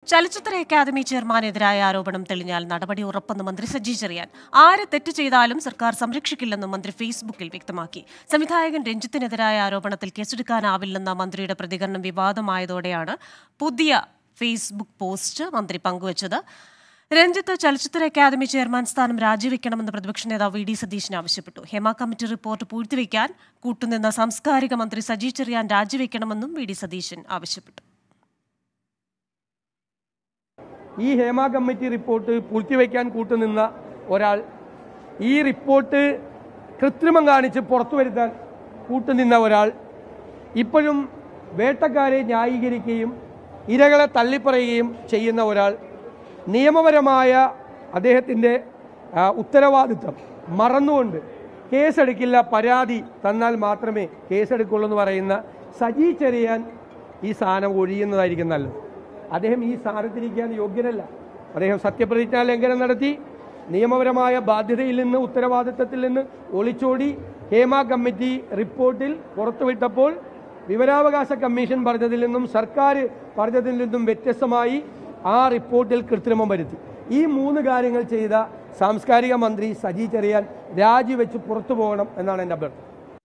ചലച്ചിത്ര അക്കാദമി ചെയർമാനെതിരായ ആരോപണം തെളിഞ്ഞാൽ നടപടി ഉറപ്പെന്ന് മന്ത്രി സജി ചെറിയാൻ ആര് തെറ്റ് ചെയ്താലും സർക്കാർ സംരക്ഷിക്കില്ലെന്നും മന്ത്രി ഫേസ്ബുക്കിൽ വ്യക്തമാക്കി സംവിധായകൻ രഞ്ജിത്തിനെതിരായ ആരോപണത്തിൽ കേസെടുക്കാനാവില്ലെന്ന മന്ത്രിയുടെ പ്രതികരണം വിവാദമായതോടെയാണ് പുതിയ ഫേസ്ബുക്ക് പോസ്റ്റ് മന്ത്രി പങ്കുവച്ചത് രഞ്ജിത്ത് ചലച്ചിത്ര അക്കാദമി ചെയർമാൻ സ്ഥാനം രാജിവെക്കണമെന്ന് പ്രതിപക്ഷ നേതാവ് വി ഡി സതീശൻ ആവശ്യപ്പെട്ടു ഹേമ കമ്മിറ്റി റിപ്പോർട്ട് പൂഴ്ത്തിവെക്കാൻ കൂട്ടുനിന്ന സാംസ്കാരിക മന്ത്രി സജി ചെറിയാൻ രാജിവെക്കണമെന്നും വി ഡി സതീശൻ ആവശ്യപ്പെട്ടു ഈ ഹേമ കമ്മിറ്റി റിപ്പോർട്ട് പൂഴ്ത്തിവെക്കാൻ കൂട്ടുനിന്ന ഒരാൾ ഈ റിപ്പോർട്ട് കൃത്രിമം കാണിച്ച് പുറത്തു വരുത്താൻ കൂട്ടുനിന്ന ഒരാൾ ഇപ്പോഴും വേട്ടക്കാരെ ന്യായീകരിക്കുകയും ഇരകളെ തള്ളിപ്പറയുകയും ചെയ്യുന്ന ഒരാൾ നിയമപരമായ അദ്ദേഹത്തിൻ്റെ ആ, ഉത്തരവാദിത്വം മറന്നുകൊണ്ട് കേസെടുക്കില്ല പരാതി തന്നാൽ മാത്രമേ കേസെടുക്കുള്ളൂ എന്ന് പറയുന്ന സജി ചെറിയാൻ ഈ സാധനം ഒഴിയുന്നതായിരിക്കും നല്ലത് അദ്ദേഹം ഈ സ്ഥാനത്തിരിക്കാൻ യോഗ്യനല്ല അദ്ദേഹം സത്യപ്രതിജ്ഞാ ലംഘനം നടത്തി നിയമപരമായ ബാധ്യതയിൽ നിന്ന് ഉത്തരവാദിത്തത്തിൽ നിന്ന് ഒളിച്ചോടി ഹേമ കമ്മിറ്റി റിപ്പോർട്ടിൽ പുറത്തുവിട്ടപ്പോൾ വിവരാവകാശ കമ്മീഷൻ പറഞ്ഞതിൽ നിന്നും സർക്കാർ പറഞ്ഞതിൽ നിന്നും വ്യത്യസ്തമായി ആ റിപ്പോർട്ടിൽ കൃത്രിമം വരുത്തി ഈ മൂന്ന് കാര്യങ്ങൾ ചെയ്ത സാംസ്കാരിക മന്ത്രി സജി ചെറിയാൻ രാജിവെച്ച് പുറത്തു പോകണം എന്നാണ് എൻ്റെ അഭ്യർത്ഥന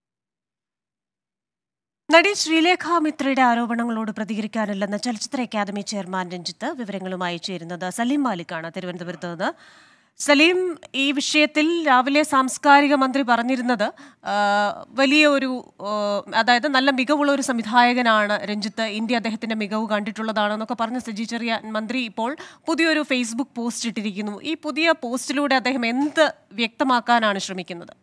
നടി ശ്രീലേഖ മിത്രയുടെ ആരോപണങ്ങളോട് പ്രതികരിക്കാനില്ലെന്ന് ചലച്ചിത്ര അക്കാദമി ചെയർമാൻ രഞ്ജിത്ത് വിവരങ്ങളുമായി ചേരുന്നത് സലീം മാലിക്കാണ് തിരുവനന്തപുരത്ത് നിന്ന് സലീം ഈ വിഷയത്തിൽ രാവിലെ സാംസ്കാരിക മന്ത്രി പറഞ്ഞിരുന്നത് ആ, വലിയ ഒരു ആ, അതായത് നല്ല മികവുള്ള ഒരു സംവിധായകനാണ് രഞ്ജിത്ത് ഇന്ത്യ അദ്ദേഹത്തിന്റെ മികവ് കണ്ടിട്ടുള്ളതാണെന്നൊക്കെ പറഞ്ഞ സജി ചെറിയ മന്ത്രി ഇപ്പോൾ പുതിയൊരു ഫേസ്ബുക്ക് പോസ്റ്റ് ഇട്ടിരിക്കുന്നു ഈ പുതിയ പോസ്റ്റിലൂടെ അദ്ദേഹം എന്ത് വ്യക്തമാക്കാനാണ് ശ്രമിക്കുന്നത്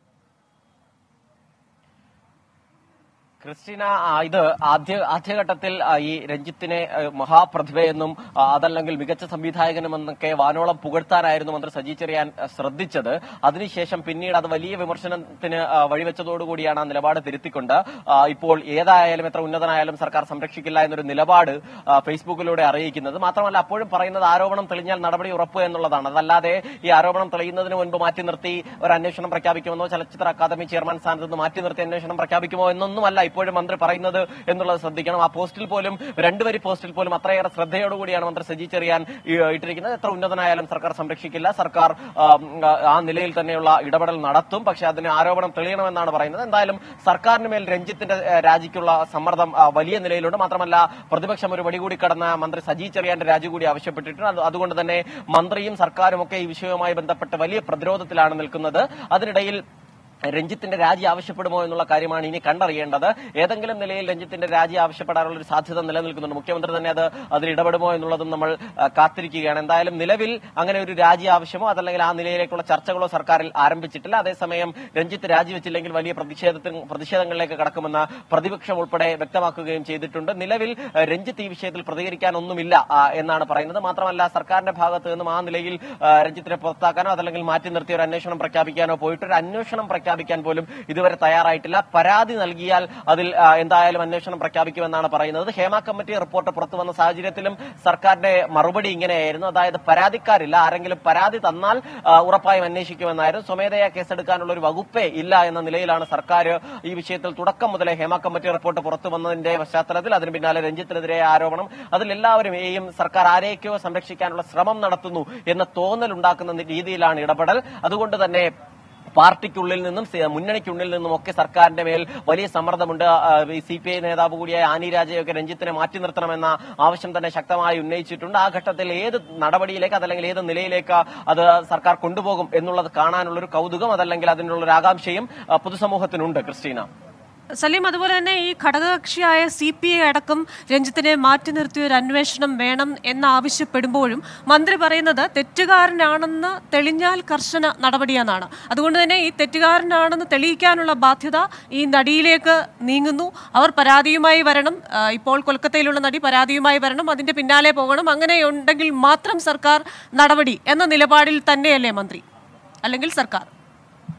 ക്രിസ്റ്റീന ആ, ഇത് ആദ്യ ആദ്യഘട്ടത്തിൽ ആ, ഈ രഞ്ജിത്തിനെ ആ, മഹാപ്രതിഭയെന്നും ആ, അതല്ലെങ്കിൽ മികച്ച സംവിധായകനുമെന്നൊക്കെ വാനോളം പുകഴ്ത്താനായിരുന്നു മന്ത്രി സജി ചെറിയാൻ ആ, ശ്രദ്ധിച്ചത് അതിനുശേഷം പിന്നീട് അത് വലിയ വിമർശനത്തിന് ആ, വഴിവെച്ചതോടുകൂടിയാണ് ആ നിലപാട് തിരുത്തിക്കൊണ്ട് ആ, ഇപ്പോൾ ഏതായാലും എത്ര ഉന്നതനായാലും സർക്കാർ സംരക്ഷിക്കില്ല എന്നൊരു നിലപാട് ആ, ഫേസ്ബുക്കിലൂടെ അറിയിക്കുന്നത് മാത്രമല്ല അപ്പോഴും പറയുന്നത് ആരോപണം തെളിഞ്ഞാൽ നടപടി ഉറപ്പ് എന്നുള്ളതാണ് അതല്ലാതെ ഈ ആരോപണം തെളിയുന്നതിന് മുൻപ് മാറ്റി നിർത്തി ഒരു അന്വേഷണം പ്രഖ്യാപിക്കുമെന്നോ ചലച്ചിത്ര അക്കാദമി ചെയർമാൻ സ്ഥാനത്ത് നിന്ന് മാറ്റി നിർത്തി അന്വേഷണം പ്രഖ്യാപിക്കുമോ എന്നൊന്നുമല്ല ഇപ്പോഴും മന്ത്രി പറയുന്നത് എന്നുള്ളത് ശ്രദ്ധിക്കണം ആ പോസ്റ്റിൽ പോലും രണ്ടുവരി പോസ്റ്റിൽ പോലും അത്രയേറെ ശ്രദ്ധയോടുകൂടിയാണ് മന്ത്രി സജി ചെറിയാൻ ഈ, ഇട്ടിരിക്കുന്നത് എത്ര ഉന്നതനായാലും സർക്കാർ സംരക്ഷിക്കില്ല സർക്കാർ ആ, ആ നിലയിൽ തന്നെയുള്ള ഇടപെടൽ നടത്തും പക്ഷെ അതിന് ആരോപണം തെളിയണമെന്നാണ് പറയുന്നത് എന്തായാലും സർക്കാരിന് മേൽ രഞ്ജിത്തിന്റെ ആ, രാജിക്കുള്ള സമ്മർദ്ദം ആ, വലിയ നിലയിലുണ്ട് മാത്രമല്ല പ്രതിപക്ഷം ഒരു വടി കൂടി കടന്ന മന്ത്രി സജി ചെറിയാന്റെ രാജി കൂടി ആവശ്യപ്പെട്ടിട്ടുണ്ട് അത് അതുകൊണ്ട് തന്നെ മന്ത്രിയും സർക്കാരും ഒക്കെ ഈ വിഷയവുമായി ബന്ധപ്പെട്ട് വലിയ പ്രതിരോധത്തിലാണ് നിൽക്കുന്നത് അതിനിടയിൽ രഞ്ജിത്തിന്റെ രാജി ആവശ്യപ്പെടുമോ എന്നുള്ള കാര്യമാണ് ഇനി കണ്ടറിയേണ്ടത് ഏതെങ്കിലും നിലയിൽ രഞ്ജിത്തിന്റെ രാജി ആവശ്യപ്പെടാനുള്ള ഒരു സാധ്യത നിലനിൽക്കുന്നുണ്ട് മുഖ്യമന്ത്രി തന്നെ അത് അതിൽ ഇടപെടുമോ എന്നുള്ളതും നമ്മൾ ആ, കാത്തിരിക്കുകയാണ് എന്തായാലും നിലവിൽ അങ്ങനെ ഒരു രാജി ആവശ്യമോ അതല്ലെങ്കിൽ ആ നിലയിലേക്കുള്ള ചർച്ചകളോ സർക്കാരിൽ ആരംഭിച്ചിട്ടില്ല അതേസമയം രഞ്ജിത്ത് രാജിവെച്ചില്ലെങ്കിൽ വലിയ പ്രതിഷേധത്തിന് പ്രതിഷേധങ്ങളിലേക്ക് കടക്കുമെന്ന് പ്രതിപക്ഷം ഉൾപ്പെടെ വ്യക്തമാക്കുകയും ചെയ്തിട്ടുണ്ട് നിലവിൽ ആ, രഞ്ജിത്ത് ഈ വിഷയത്തിൽ പ്രതികരിക്കാനൊന്നുമില്ല ആ, എന്നാണ് പറയുന്നത് മാത്രമല്ല സർക്കാരിന്റെ ഭാഗത്ത് നിന്നും ആ നിലയിൽ ആ, രഞ്ജിത്തിനെ പുറത്താക്കാനോ അതല്ലെങ്കിൽ മാറ്റി നിർത്തി ഒരു അന്വേഷണം പ്രഖ്യാപിക്കാനോ പോയിട്ട് ഒരു അന്വേഷണം പ്രഖ്യാപിക്കാൻ പോലും ഇതുവരെ തയ്യാറായിട്ടില്ല പരാതി നൽകിയാൽ അതിൽ ആ, എന്തായാലും അന്വേഷണം പ്രഖ്യാപിക്കുമെന്നാണ് പറയുന്നത് ഹേമ കമ്മിറ്റി റിപ്പോർട്ട് പുറത്തു വന്ന സാഹചര്യത്തിലും സർക്കാരിന്റെ മറുപടി ഇങ്ങനെയായിരുന്നു അതായത് പരാതിക്കാരില്ല ആരെങ്കിലും പരാതി തന്നാൽ ആ, ഉറപ്പായും അന്വേഷിക്കുമെന്നായിരുന്നു സ്വമേധയാ കേസെടുക്കാനുള്ള ഒരു വകുപ്പേ ഇല്ല എന്ന നിലയിലാണ് സർക്കാർ ഈ വിഷയത്തിൽ തുടക്കം മുതലേ ഹേമ കമ്മിറ്റി റിപ്പോർട്ട് പുറത്തു വന്നതിന്റെ പശ്ചാത്തലത്തിൽ അതിന് പിന്നാലെ രഞ്ജിത്തിനെതിരെ ആരോപണം അതിൽ എല്ലാവരും ഏയും സർക്കാർ ആരെയൊക്കെയോ സംരക്ഷിക്കാനുള്ള ശ്രമം നടത്തുന്നു എന്ന തോന്നൽ ഉണ്ടാക്കുന്ന രീതിയിലാണ് ഇടപെടൽ അതുകൊണ്ട് തന്നെ പാർട്ടിക്കുള്ളിൽ നിന്നും സി- മുന്നണിക്കുള്ളിൽ നിന്നും ഒക്കെ സർക്കാരിന്റെ മേൽ വലിയ സമ്മർദ്ദമുണ്ട് സി പി ഐ നേതാവ് കൂടിയായ ആനി രാജയൊക്കെ രഞ്ജിത്തിനെ മാറ്റി നിർത്തണമെന്ന ആവശ്യം തന്നെ ശക്തമായി ഉന്നയിച്ചിട്ടുണ്ട് ആ ഘട്ടത്തിൽ ഏത് നടപടിയിലേക്ക് അതല്ലെങ്കിൽ ഏത് നിലയിലേക്ക് അത് സർക്കാർ കൊണ്ടുപോകും എന്നുള്ളത് കാണാനുള്ള ഒരു കൗതുകം അതല്ലെങ്കിൽ അതിനുള്ള ഒരു ആകാംക്ഷയും ആ, പൊതുസമൂഹത്തിനുണ്ട് ക്രിസ്റ്റീന സലീം അതുപോലെ തന്നെ ഈ ഘടകകക്ഷിയായ സി പി ഐ അടക്കം രഞ്ജിത്തിനെ മാറ്റി നിർത്തിയ ഒരു അന്വേഷണം വേണം എന്നാവശ്യപ്പെടുമ്പോഴും മന്ത്രി പറയുന്നത് തെറ്റുകാരനാണെന്ന് തെളിഞ്ഞാൽ കർശന നടപടിയെന്നാണ് അതുകൊണ്ട് തന്നെ ഈ തെറ്റുകാരനാണെന്ന് തെളിയിക്കാനുള്ള ബാധ്യത ഈ നടിയിലേക്ക് നീങ്ങുന്നു അവർ പരാതിയുമായി വരണം ആ, ഇപ്പോൾ കൊൽക്കത്തയിലുള്ള നടി പരാതിയുമായി വരണം അതിന്റെ പിന്നാലെ പോകണം അങ്ങനെയുണ്ടെങ്കിൽ മാത്രം സർക്കാർ നടപടി എന്ന നിലപാടിൽ തന്നെയല്ലേ മന്ത്രി അല്ലെങ്കിൽ സർക്കാർ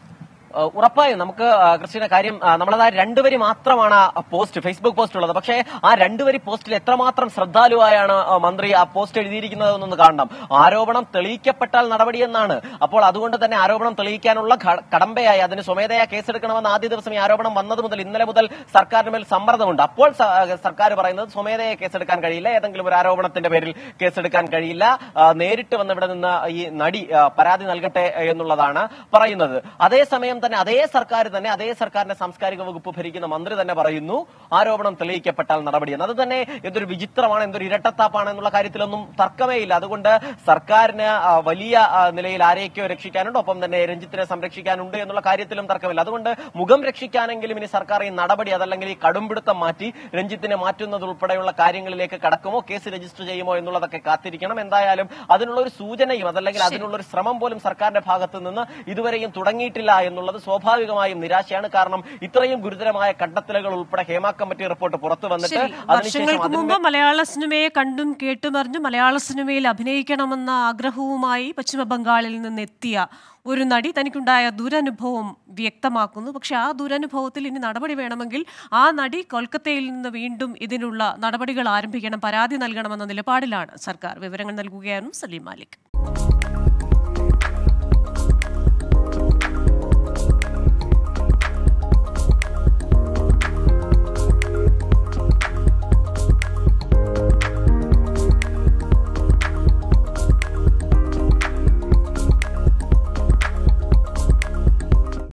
ആ, ഉറപ്പായും നമുക്ക് ആ, ക്രിസ്റ്റീന കാര്യം ആ, നമ്മളത് ആ രണ്ടുവരി മാത്രമാണ് ആ പോസ്റ്റ് ഫേസ്ബുക്ക് പോസ്റ്റ് ഉള്ളത് പക്ഷേ ആ രണ്ടുവരി പോസ്റ്റിൽ എത്രമാത്രം ശ്രദ്ധാലുവായാണ് ആ, മന്ത്രി ആ പോസ്റ്റ് എഴുതിയിരിക്കുന്നത് എന്നൊന്ന് കാണണം ആരോപണം തെളിയിക്കപ്പെട്ടാൽ നടപടിയെന്നാണ് അപ്പോൾ അതുകൊണ്ട് തന്നെ ആരോപണം തെളിയിക്കാനുള്ള ഘ- കടമ്പയായി അതിന് സ്വമേധയാ കേസെടുക്കണമെന്ന് ആദ്യ ദിവസം ഈ ആരോപണം വന്നത് മുതൽ ഇന്നലെ മുതൽ സർക്കാരിന് മേൽ സമ്മർദ്ദമുണ്ട് അപ്പോൾ സ- സർക്കാർ പറയുന്നത് സ്വമേധയാ കേസെടുക്കാൻ കഴിയില്ല ഏതെങ്കിലും ഒരു ആരോപണത്തിന്റെ പേരിൽ കേസെടുക്കാൻ കഴിയില്ല ആ, നേരിട്ട് വന്ന് ഇവിടെ നിന്ന് ഈ നടി ആ, പരാതി നൽകട്ടെ എന്നുള്ളതാണ് പറയുന്നത് അതേസമയം തന്നെ അതേ സർക്കാർ തന്നെ അതേ സർക്കാരിന്റെ സാംസ്കാരിക വകുപ്പ് ഭരിക്കുന്ന മന്ത്രി തന്നെ പറയുന്നു ആരോപണം തെളിയിക്കപ്പെട്ടാൽ നടപടിയെന്ന് അത് തന്നെ എന്തൊരു വിചിത്രമാണ് എന്തൊരു ഇരട്ടത്താപ്പാണ് എന്നുള്ള കാര്യത്തിലൊന്നും തർക്കമേ ഇല്ല അതുകൊണ്ട് സർക്കാരിന് ആ, വലിയ ആ, നിലയിൽ ആരെയൊക്കെയോ രക്ഷിക്കാനുണ്ട് ഒപ്പം തന്നെ രഞ്ജിത്തിനെ സംരക്ഷിക്കാനുണ്ട് എന്നുള്ള കാര്യത്തിലും തർക്കമില്ല അതുകൊണ്ട് മുഖം രക്ഷിക്കാനെങ്കിലും ഇനി സർക്കാർ ഈ നടപടി അതല്ലെങ്കിൽ ഈ കടുംപിടുത്തം മാറ്റി രഞ്ജിത്തിനെ മാറ്റുന്നത് ഉൾപ്പെടെയുള്ള കാര്യങ്ങളിലേക്ക് കടക്കുമോ കേസ് രജിസ്റ്റർ ചെയ്യുമോ എന്നുള്ളതൊക്കെ കാത്തിരിക്കണം എന്തായാലും അതിനുള്ള ഒരു സൂചനയും അതല്ലെങ്കിൽ അതിനുള്ള ഒരു ശ്രമം പോലും സർക്കാരിന്റെ ഭാഗത്ത് നിന്ന് ഇതുവരെയും തുടങ്ങിയിട്ടില്ല എന്നുള്ളത് സ്വാഭാവികമായും നിരാശയാണ് കാരണം ഇത്രയും ഗുരുതരമായ കണ്ടെത്തലുകൾ ഉൾപ്പെടെ ഹേമ കമ്മിറ്റി റിപ്പോർട്ട് പുറത്തു വന്നിട്ട് ശരി അതിനുശേഷം വർഷങ്ങൾക്ക് അതിന്മേൽ മുമ്പ് മലയാള സിനിമയെ കണ്ടും കേട്ടുമറിഞ്ഞ് മലയാള സിനിമയിൽ അഭിനയിക്കണമെന്ന ആഗ്രഹവുമായി പശ്ചിമ ബംഗാളിൽ നിന്ന് എത്തിയ ഒരു നടി തനിക്കുണ്ടായ ദുരനുഭവം വ്യക്തമാക്കുന്നു പക്ഷെ ആ ദുരനുഭവത്തിൽ ഇനി നടപടി വേണമെങ്കിൽ ആ നടി കൊൽക്കത്തയിൽ നിന്ന് വീണ്ടും ഇതിനുള്ള നടപടികൾ ആരംഭിക്കണം പരാതി നൽകണമെന്ന നിലപാടിലാണ് സർക്കാർ വിവരങ്ങൾ നൽകുകയായിരുന്നു സലീം മാലിക്